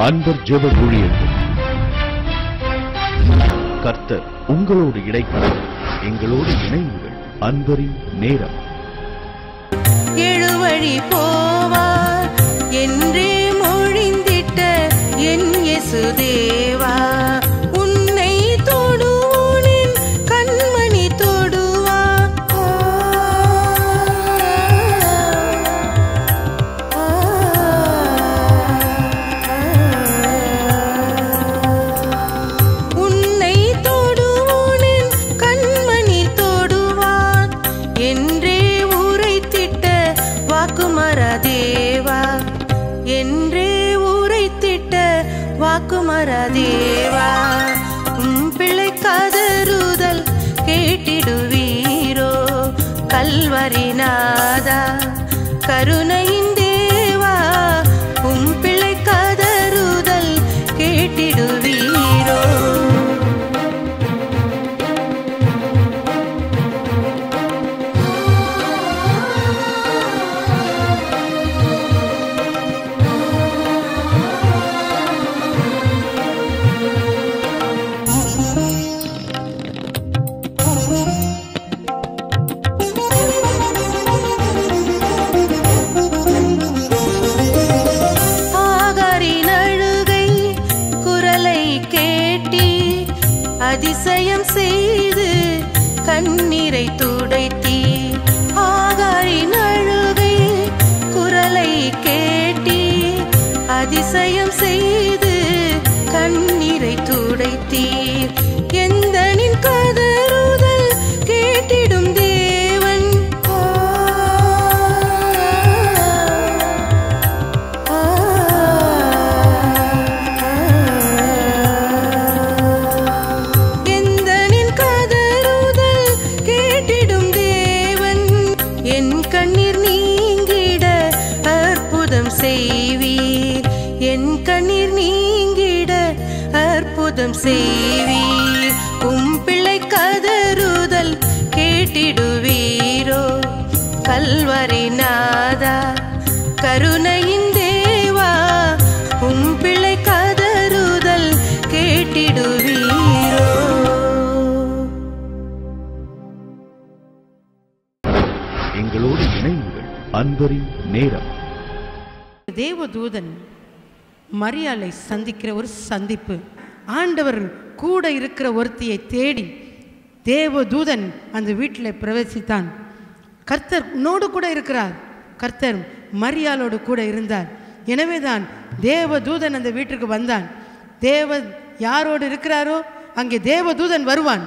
அன்பர் ஜெப ஊழியர்கள் கர்த்தர் உங்களோடு இடைப்படும் எங்களோடு இணையுங்கள் அன்பரின் நேரம் எழுவழி போவார் என்றே மொழிந்திட்ட என் இயேசுதேவா உன்னை தொடுவோனின் கண்மணி தொடுவா உன்னை தொடுவோனின் கண்மணி தொடுவார் என்றே உரைத்திட்ட வாக்குமர தேவா என்றே உரைத்திட்ட வாக்குமர தேவா உம் பிள்ளை கதறுதல் கேட்டிடுவீரோ கல்வரி நாதா கருணையின் தேவா உம் பிள்ளை கதறுதல் கேட்டிடுவீரோ ஆகாரின் அழுகை குரலை கேட்டி அதிசயம் செய்து கண்ணீரை துடைத்தி ஆகாரின் அழுகை குரலை கேட்டி அதிசயம் செய்து கண்ணீரை துடைத்தீர் எந்தனின் கதறுதல் கேட்டிடும் தேவன் எந்தனின் கதறுதல் கேட்டிடும் தேவன் என் கண்ணீர் நீங்கிட அற்புதம் செய்வீர் என் கண்ணீர் நீங்கிட அற்புதம் செய்வீர் உம் பிள்ளை கதறுதல் கேட்டிடுவீரோ கல்வரி நாதா கருணையின் தேவா உம் பிள்ளை கதறுதல் கேட்டிடுவீரோ எங்களோடு இணையுங்கள் அன்பரின் நேரம் தேவதூதன் மரியாளை சந்திக்கிற ஒரு சந்திப்பு ஆண்டவர் கூட இருக்கிற ஒருத்தியை தேடி தேவதூதன் அந்த வீட்டில் பிரவேசித்தான் கர்த்தர் உன்னோடு கூட இருக்கிறார் கர்த்தர் மரியாளோடு கூட இருந்தார் எனவேதான் தேவதூதன் அந்த வீட்டிற்கு வந்தான் தேவ யாரோடு இருக்கிறாரோ அங்கே தேவதூதன் வருவான்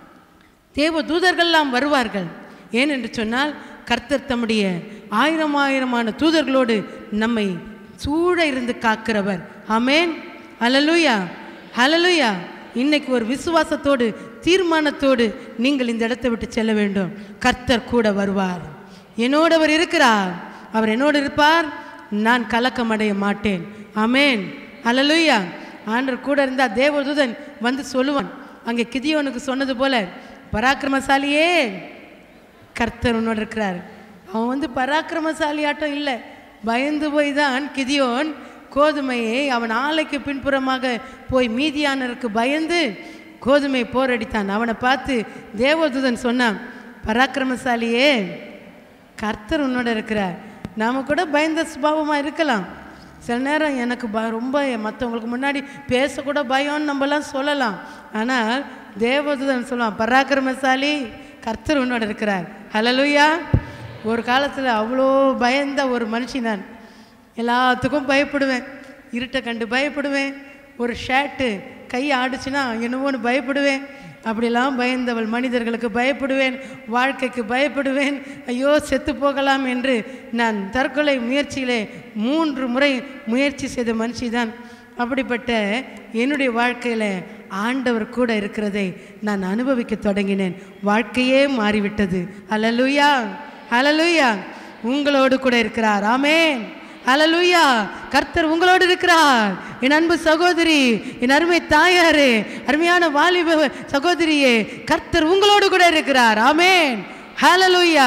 தேவ தூதர்கள்லாம் வருவார்கள் ஏனென்று சொன்னால் கர்த்தர் தம்முடைய ஆயிரம் ஆயிரமான தூதர்களோடு நம்மை சூழ இருந்து காக்கிறவர் ஆமேன் ஹalleluya ஹalleluya இன்னைக்கு ஒரு விசுவாசத்தோடு தீர்மானத்தோடு நீங்கள் இந்த இடத்தை விட்டு செல்ல வேண்டும் கர்த்தர் கூட வருவார் என்னோடு அவர் இருக்கிறார் அவர் என்னோடு இருப்பார் நான் கலக்கம் அடைய மாட்டேன் ஆமேன் ஹalleluya ஆண்டவர் கூட இருந்தால் தேவதூதன் வந்து சொல்லுவான் அங்கே கிதியோனுக்கு சொன்னது போல பராக்கிரமசாலியே கர்த்தர் உன்னோடு இருக்கிறார் அவன் வந்து பராக்கிரமசாலியாட்டம் இல்லை பயந்து போய் தான் கிதியோன் கோதுமையை அவன் ஆலைக்கு பின்புறமாக போய் மீதியானருக்கு பயந்து கோதுமை போரடித்தான் அவனை பார்த்து தேவதூதன் சொன்னான் பராக்கிரமசாலியே கர்த்தர் உன்னோட இருக்கிறார் நாம கூட பயந்த சுபாவமாக இருக்கலாம் சில நேரம் எனக்கு ப ரொம்ப மற்றவங்களுக்கு முன்னாடி பேசக்கூட பயம்னு நம்மலாம் சொல்லலாம் ஆனால் தேவதூதன் சொல்லுவான் பராக்கிரமசாலி கர்த்தர் உன்னோட இருக்கிறார் ஹலலுயா ஒரு காலத்தில் அவ்வளோ பயந்த ஒரு மனுஷி நான் எல்லாத்துக்கும் பயப்படுவேன் இருட்டை கண்டு பயப்படுவேன் ஒரு ஷர்ட்டு கை ஆடுச்சுன்னா என்னவோன்னு பயப்படுவேன் அப்படிலாம் பயந்தவள் மனிதர்களுக்கு பயப்படுவேன் வாழ்க்கைக்கு பயப்படுவேன் ஐயோ செத்து போகலாம் என்று நான் தற்கொலை முயற்சியிலே மூன்று முறை முயற்சி செய்த மனுஷிதான் அப்படிப்பட்ட என்னுடைய வாழ்க்கையில் ஆண்டவர் கூட இருக்கிறதை நான் அனுபவிக்க தொடங்கினேன் வாழ்க்கையே மாறிவிட்டது ஹalleluya ஹalleluya உங்களோடு கூட இருக்கிறார் ஆமென் ஹalleluya கர்த்தர் உங்களோடு இருக்கிறார் என் அன்பு சகோதரி என் அருமை தாயாரே அருமையான வாலிப சகோதரியே கர்த்தர் உங்களோடு கூட இருக்கிறார் ஆமென் ஹalleluya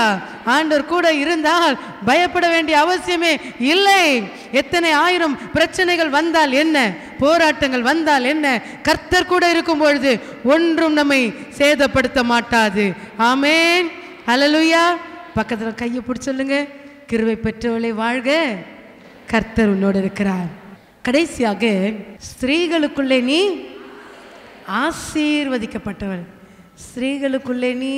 ஆண்டவர் கூட இருந்தால் பயப்பட வேண்டிய அவசியமே இல்லை எத்தனை ஆயிரம் பிரச்சனைகள் வந்தால் என்ன போராட்டங்கள் வந்தால் என்ன கர்த்தர் கூட இருக்கும் பொழுது ஒன்றும் நம்மை சேதப்படுத்த மாட்டாது ஆமேன் ஹalleluya பக்கத்தில் கையை பிடிச்சு சொல்லுங்க கிருவை பெற்றவளை வாழ்க கர்த்தர் உன்னோடு இருக்கிறார் கடைசியாக ஸ்திரீகளுக்குள்ளே நீ ஆசீர்வதிக்கப்பட்டவள் ஸ்திரீகளுக்குள்ளே நீ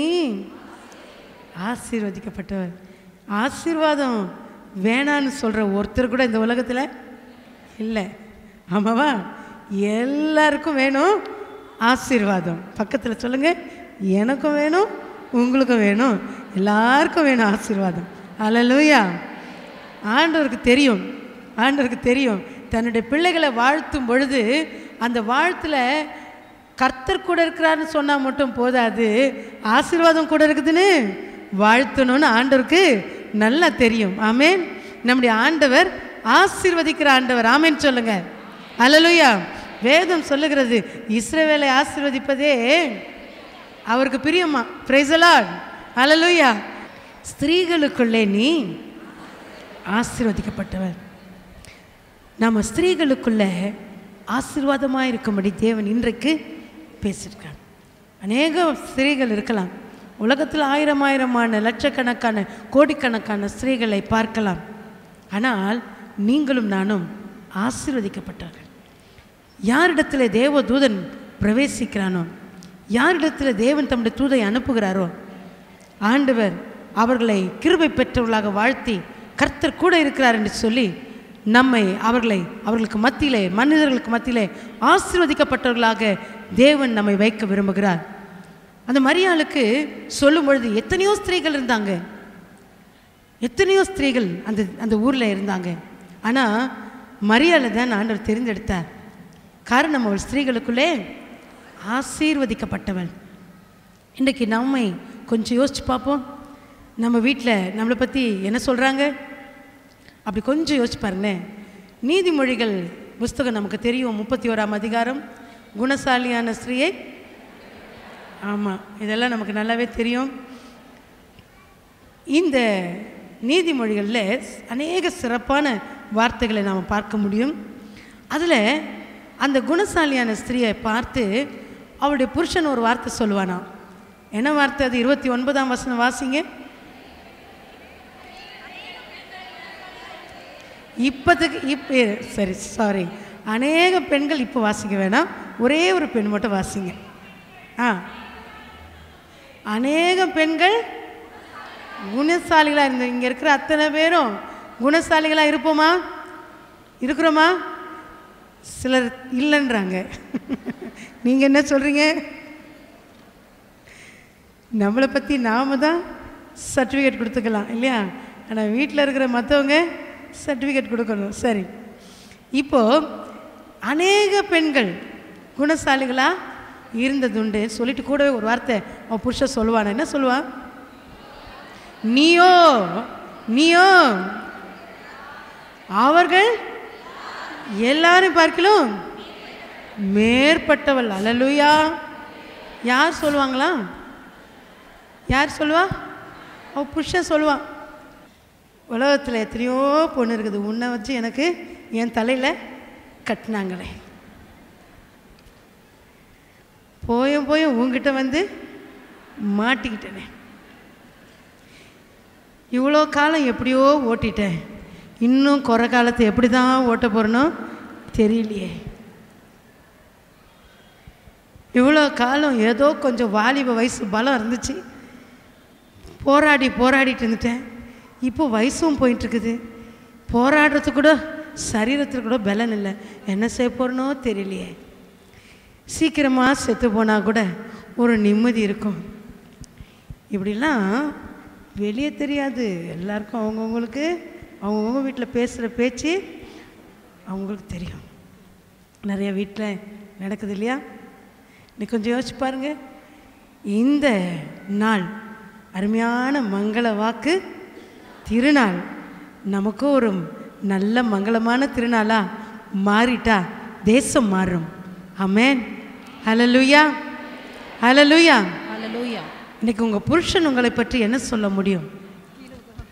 ஆசீர்வதிக்கப்பட்டவள் ஆசீர்வாதம் வேணான்னு சொல்கிற ஒருத்தர் கூட இந்த உலகத்தில் இல்லை ஆமாவா எல்லாருக்கும் வேணும் ஆசீர்வாதம் பக்கத்தில் சொல்லுங்கள் எனக்கும் வேணும் உங்களுக்கும் வேணும் எல்லாருக்கும் வேணும் ஆசீர்வாதம் அல்லேலூயா ஆண்டவருக்கு தெரியும் ஆண்டவருக்கு தெரியும் தன்னுடைய பிள்ளைகளை வாழ்த்தும் பொழுது அந்த வாழ்த்துல கர்த்தர் கூட இருக்கிறாருன்னு சொன்னால் மட்டும் போதாது ஆசீர்வாதம் கூட இருக்குதுன்னு வாழ்த்தணும்னு ஆண்டவருக்கு நல்லா தெரியும் ஆமேன் நம்முடைய ஆண்டவர் ஆசீர்வதிக்கிற ஆண்டவர் ஆமேன் சொல்லுங்க அல்லேலூயா வேதம் சொல்லுகிறது இஸ்ரவேலை ஆசீர்வதிப்பதே அவருக்கு பிரியமா பிரைசலாட் அல்லேலூயா ஸ்திரீகளுக்குள்ளே நீ ஆசீர்வதிக்கப்பட்டவர் நம்ம ஸ்திரீகளுக்குள்ள ஆசீர்வாதமாக இருக்கும்படி தேவன் இன்றைக்கு பேசியிருக்கார் அநேக ஸ்திரீகள் இருக்கலாம் உலகத்தில் ஆயிரம் ஆயிரமான லட்சக்கணக்கான கோடிக்கணக்கான ஸ்திரீகளை பார்க்கலாம் ஆனால் நீங்களும் நானும் ஆசீர்வதிக்கப்பட்டவர்கள் யாரிடத்தில் தேவ தூதன் பிரவேசிக்கிறானோ யாரிடத்தில் தேவன் தம்முடைய தூதை அனுப்புகிறாரோ ஆண்டவர் அவர்களை கிருபை பெற்றவர்களாக வாழ்த்தி கர்த்தர் கூட இருக்கிறார் என்று சொல்லி நம்மை அவர்களை அவர்களுக்கு மத்தியிலே மனிதர்களுக்கு மத்தியிலே ஆசீர்வதிக்கப்பட்டவர்களாக தேவன் நம்மை வைக்க விரும்புகிறார் அந்த மரியாளுக்கு சொல்லும் பொழுது எத்தனையோ ஸ்திரீகள் இருந்தாங்க எத்தனையோ ஸ்திரீகள் அந்த அந்த ஊரில் இருந்தாங்க ஆனால் மரியாதை தான் ஆண்டவர் தெரிந்தெடுத்தார் காரணம் அவள் ஸ்திரீகளுக்குள்ளே ஆசீர்வதிக்கப்பட்டவள் இன்றைக்கு நம்மை கொஞ்சம் யோசிச்சு பார்ப்போம் நம்ம வீட்டில் நம்மளை பற்றி என்ன சொல்கிறாங்க அப்படி கொஞ்சம் யோசிச்சு பாருங்களேன் நீதிமொழிகள் புஸ்தகம் நமக்கு தெரியும் முப்பத்தி ஓராம் அதிகாரம் குணசாலியான ஸ்திரீயை ஆமாம் இதெல்லாம் நமக்கு நல்லாவே தெரியும் இந்த நீதிமொழிகளில் அநேக சிறப்பான வார்த்தைகளை நாம் பார்க்க முடியும் அதில் அந்த குணசாலியான ஸ்திரியை பார்த்து அவளுடைய புருஷன் ஒரு வார்த்தை சொல்லுவானா என்ன வார்த்தை அது இருபத்தி ஒன்பதாம் வசனம் வாசிங்க இப்போதுக்கு இப்போ சரி சாரி அநேக பெண்கள் இப்போ வாசிக்க வேணாம் ஒரே ஒரு பெண் மட்டும் வாசிங்க ஆ அநேக பெண்கள் குணசாலிகளாக இருந்த இங்கே இருக்கிற அத்தனை பேரும் குணசாலிகளாக இருப்போமா இருக்கிறோமா சிலர் இல்லைன்றாங்க நீங்கள் என்ன சொல்கிறீங்க நம்மளை பற்றி நாம தான் சர்டிஃபிகேட் கொடுத்துக்கலாம் இல்லையா ஆனால் வீட்டில் இருக்கிற மற்றவங்க சர்டிஃபிகேட் கொடுக்கணும் சரி இப்போது அநேக பெண்கள் குணசாலிகளாக இருந்ததுண்டு சொல்லிட்டு கூடவே ஒரு வார்த்தை அவன் புருஷன் சொல்லுவான் என்ன சொல்லுவான் நீயோ நீயோ அவர்கள் எல்லாரும் பார்க்கலாம் மேற்பட்டவள் அலலுயா யார் சொல்லுவாங்களா யார் சொல்லுவா அவ புருஷன் சொல்லுவான் உலகத்தில் எத்தனையோ பொண்ணு இருக்குது உன்னை வச்சு எனக்கு என் தலையில் கட்டினாங்களே போயும் போயும் உங்ககிட்ட வந்து மாட்டிக்கிட்டேனே இவ்வளோ காலம் எப்படியோ ஓட்டிட்டேன் இன்னும் குறை காலத்தை எப்படி தான் ஓட்ட போகிறனோ தெரியலையே இவ்வளோ காலம் ஏதோ கொஞ்சம் வாலிப வயசு பலம் இருந்துச்சு போராடி போராடிட்டு இருந்துட்டேன் இப்போ வயசும் போயிட்டுருக்குது போராடுறதுக்கு கூட சரீரத்தில் கூட பலன் இல்லை என்ன செய்ய போகிறனோ தெரியலையே சீக்கிரமாக செத்து போனால் கூட ஒரு நிம்மதி இருக்கும் இப்படிலாம் வெளியே தெரியாது எல்லாருக்கும் அவங்கவுங்களுக்கு அவங்கவுங்க வீட்டில் பேசுகிற பேச்சு அவங்களுக்கு தெரியும் நிறைய வீட்டில் நடக்குது இல்லையா நீ கொஞ்சம் யோசிச்சு பாருங்க இந்த நாள் அருமையான மங்கள வாக்கு திருநாள் நமக்கு ஒரு நல்ல மங்களமான திருநாளா மாறிட்டா தேசம் மாறும் அமேன் ஹலலுயா ஹலலுயா ஹalleluya இன்னைக்கு உங்கள் புருஷன் உங்களை பற்றி என்ன சொல்ல முடியும்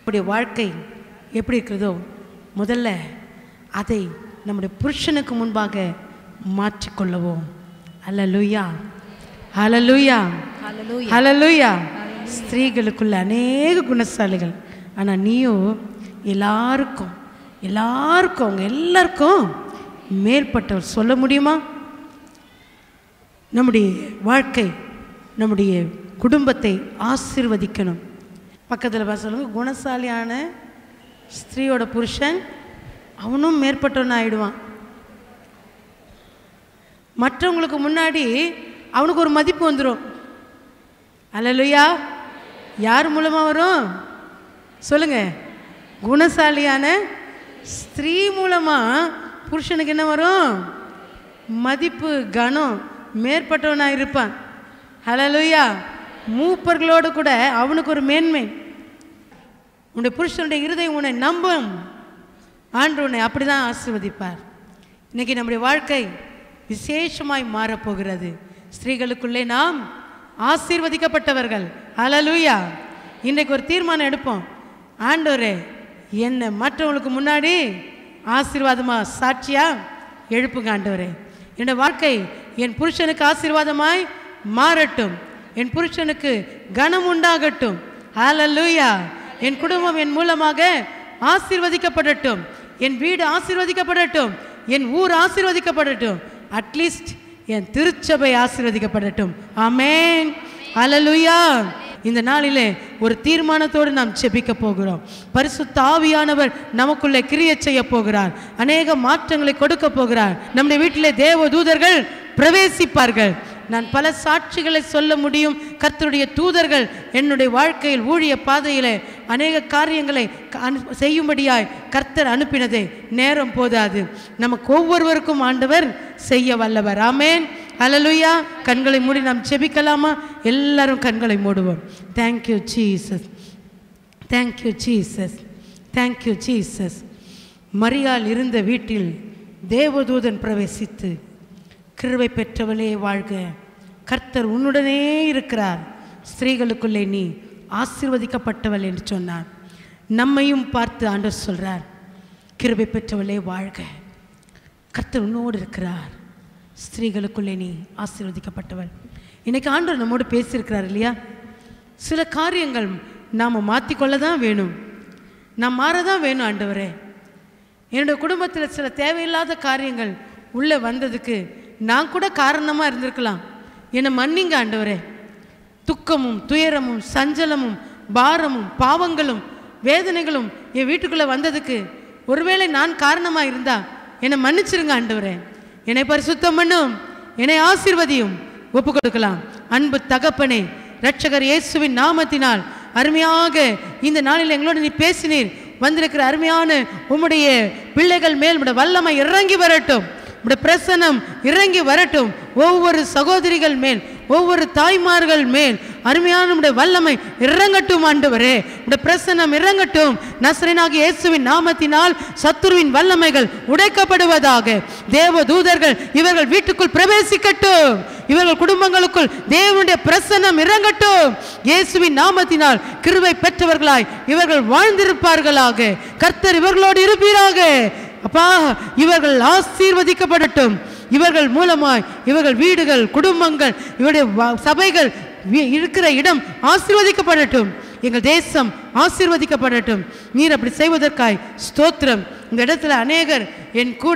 நம்முடைய வாழ்க்கை எப்படி இருக்கிறதோ முதல்ல அதை நம்முடைய புருஷனுக்கு முன்பாக மாற்றிக்கொள்ளவோம் அல்லலுயா ஹalleluya ஹalleluya ஸ்திரீகளுக்குள்ள அநேக குணசாலிகள் ஆனால் நீயும் எல்லாருக்கும் எல்லாருக்கும் அவங்க எல்லாருக்கும் மேற்பட்டவர் சொல்ல முடியுமா நம்முடைய வாழ்க்கை நம்முடைய குடும்பத்தை ஆசீர்வதிக்கணும் பக்கத்தில் பார்த்து சொல்லுங்க குணசாலியான ஸ்திரீயோட புருஷன் அவனும் மேற்பட்டவன் ஆயிடுவான் மற்றவங்களுக்கு முன்னாடி அவனுக்கு ஒரு மதிப்பு வந்துடும் அல்லலுயா யார் மூலமாக வரும் சொல்லுங்க குணசாலியான ஸ்திரீ மூலமாக புருஷனுக்கு என்ன வரும் மதிப்பு கனம் மேற்பட்டவனாக இருப்பான் ஹலலுயா மூப்பர்களோடு கூட அவனுக்கு ஒரு மேன்மை உன்னுடைய புருஷனுடைய இருதயம் உன்னை நம்பும் ஆண்டு உன்னை அப்படி தான் ஆசீர்வதிப்பார் இன்னைக்கு நம்முடைய வாழ்க்கை விசேஷமாய் மாறப்போகிறது ஸ்திரீகளுக்குள்ளே நாம் ஆசீர்வதிக்கப்பட்டவர்கள் ஹalleluya இன்றைக்கு ஒரு தீர்மானம் எடுப்போம் ஆண்டவரே என்னை மற்றவங்களுக்கு முன்னாடி ஆசீர்வாதமா சாட்சியா எழுப்புங்க ஆண்டவரே என்னோட வாழ்க்கை என் புருஷனுக்கு ஆசீர்வாதமாய் மாறட்டும் என் புருஷனுக்கு கனம் உண்டாகட்டும் ஹalleluya என் குடும்பம் என் மூலமாக ஆசீர்வதிக்கப்படட்டும் என் வீடு ஆசீர்வதிக்கப்படட்டும் என் ஊர் ஆசீர்வதிக்கப்படட்டும் அட்லீஸ்ட் என் திருச்சபை ஆசீர்வதிக்கப்படட்டும் ஆமென் ஹalleluya இந்த நாளிலே ஒரு தீர்மானத்தோடு நாம் செபிக்க போகிறோம் பரிசுத்த ஆவியானவர் நமக்குள்ளே கிரியை செய்ய போகிறார் அநேக மாற்றங்களை கொடுக்க போகிறார் நம்முடைய வீட்டிலே தேவ தூதர்கள் பிரவேசிப்பார்கள் நான் பல சாட்சிகளை சொல்ல முடியும் கர்த்தருடைய தூதர்கள் என்னுடைய வாழ்க்கையில் ஊழிய பாதையிலே அநேக காரியங்களை க- அனு- செய்யும்படியாய் கர்த்தர் அனுப்பினதே நேரம் போதாது நமக்கு ஒவ்வொருவருக்கும் ஆண்டவர் செய்ய வல்லவர் ஆமென் ஹalleluya கண்களை மூடி நாம் செபிக்கலாமா எல்லாரும் கண்களை மூடுவோம் thank you Jesus thank you Jesus thank you Jesus மரியாள் இருந்த வீட்டில் தேவதூதன் பிரவேசித்து கிருபை பெற்றவளே வாழ்க கர்த்தர் உன்னுடனே இருக்கிறார் ஸ்திரீகளுக்குள்ளே நீ ஆசீர்வதிக்கப்பட்டவள் என்று சொன்னார் நம்மையும் பார்த்து ஆண்டவர் சொல்றார் கிருபை பெற்றவளே வாழ்க கர்த்தர் உன்னோடு இருக்கிறார் ஸ்திரீகளுக்குள்ளே நீ ஆசீர்வதிக்கப்பட்டவள் இன்னைக்கு ஆண்டவர் நம்மோடு பேசியிருக்கிறார் இல்லையா சில காரியங்கள் நாம் மாற்றிக்கொள்ள தான் வேணும் நாம் மாற தான் வேணும் ஆண்டவரே என்னுடைய குடும்பத்தில் சில தேவையில்லாத காரியங்கள் உள்ளே வந்ததுக்கு நான் கூட காரணமாக இருந்திருக்கலாம் என்னை மன்னிங்க ஆண்டவரே துக்கமும் துயரமும் சஞ்சலமும் பாரமும் பாவங்களும் வேதனைகளும் என் வீட்டுக்குள்ளே வந்ததுக்கு ஒருவேளை நான் காரணமாக இருந்தா என்னை மன்னிச்சிருங்க ஆண்டவரே என்னை பரிசுத்தம் பண்ணும் என்னை ஆசீர்வதியும் ஒப்பு கொடுக்கலாம் அன்பு தகப்பனே இரட்சகர் இயேசுவின் நாமத்தினால் அருமையாக இந்த நாளில் எங்களோடு நீ பேசினீர் வந்திருக்கிற அருமையான உம்முடைய பிள்ளைகள் மேல் உம்முடைய வல்லமை இறங்கி வரட்டும் உம்முடைய பிரசனம் இறங்கி வரட்டும் ஒவ்வொரு சகோதரிகள் மேல் ஒவ்வொரு தாய்மார்கள் மேல் அருமையான உம்முடைய வல்லமை இறங்கட்டும் ஆண்டவரே உம்முடைய பிரசனம் இறங்கட்டும் நசரனாகிய இயேசுவின் நாமத்தினால் சத்துருவின் வல்லமைகள் உடைக்கப்படுவதாக தேவ தூதர்கள் இவர்கள் வீட்டுக்குள் பிரவேசிக்கட்டும் இவர்கள் குடும்பங்களுக்குள் தேவனுடைய பிரசன்னம் இறங்கட்டும் இயேசுவின் நாமத்தினால் கிருபை பெற்றவர்களாய் இவர்கள் வாழ்ந்திருப்பார்களாக கர்த்தர் இவர்களோடு இருப்பீராக அப்பா இவர்கள் ஆசீர்வதிக்கப்படட்டும் இவர்கள் மூலமாய் இவர்கள் வீடுகள் குடும்பங்கள் இவருடைய வ- சபைகள் வி- இருக்கிற இடம் ஆசீர்வதிக்கப்படட்டும் எங்கள் தேசம் ஆசீர்வதிக்கப்படட்டும் நீர் அப்படி செய்வதற்காய் ஸ்தோத்திரம் இந்த இடத்துல அநேகர் என் கூட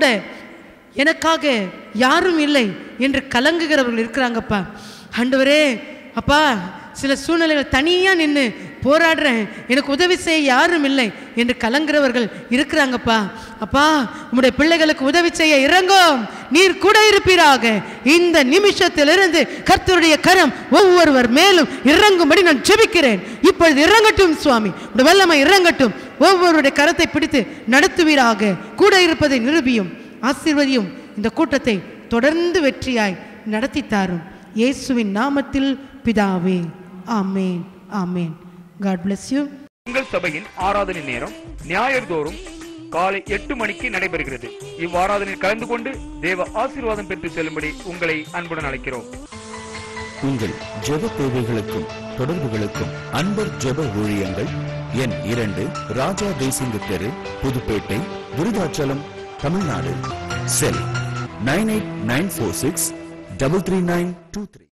எனக்காக யாரும் இல்லை என்று கலங்குகிறவர்கள் இருக்கிறாங்கப்பா ஆண்டவரே அப்பா சில சூழ்நிலைகள் தனியாக நின்று போராடுறேன் எனக்கு உதவி செய்ய யாரும் இல்லை என்று கலங்குறவர்கள் இருக்கிறாங்கப்பா அப்பா உம்முடைய பிள்ளைகளுக்கு உதவி செய்ய இறங்கும் நீர் கூட இருப்பீராக இந்த நிமிஷத்திலிருந்து கர்த்தருடைய கரம் ஒவ்வொருவர் மேலும் இறங்கும்படி நான் ஜெபிக்கிறேன் இப்பொழுது இறங்கட்டும் சுவாமி உடைய வல்லமை இறங்கட்டும் ஒவ்வொருடைய கரத்தை பிடித்து நடத்துவீராக கூட இருப்பதை நிரூபியும் ஆசீர்வதியும் இந்த கூட்டத்தை தொடர்ந்து வெற்றியாய் நடத்தி தாரும் இயேசுவின் நாமத்தில் பிதாவே ஆமேன் ஆமேன் காட் bless யூ உங்கள் சபையின் ஆராதனை நேரம் ஞாயிறுதோறும் காலை எட்டு மணிக்கு நடைபெறுகிறது இவ்வாராதனையில் கலந்து கொண்டு தேவ ஆசீர்வாதம் பெற்று செல்லும்படி உங்களை அன்புடன் அழைக்கிறோம் உங்கள் ஜெப தேவைகளுக்கும் தொடர்புகளுக்கும் அன்பர் ஜெப ஊழியங்கள் எண் இரண்டு ராஜா தேசிங்க தெரு Puduppettai Virudhachalam Tamil Nadu cell nine eight nine four six double three nine two three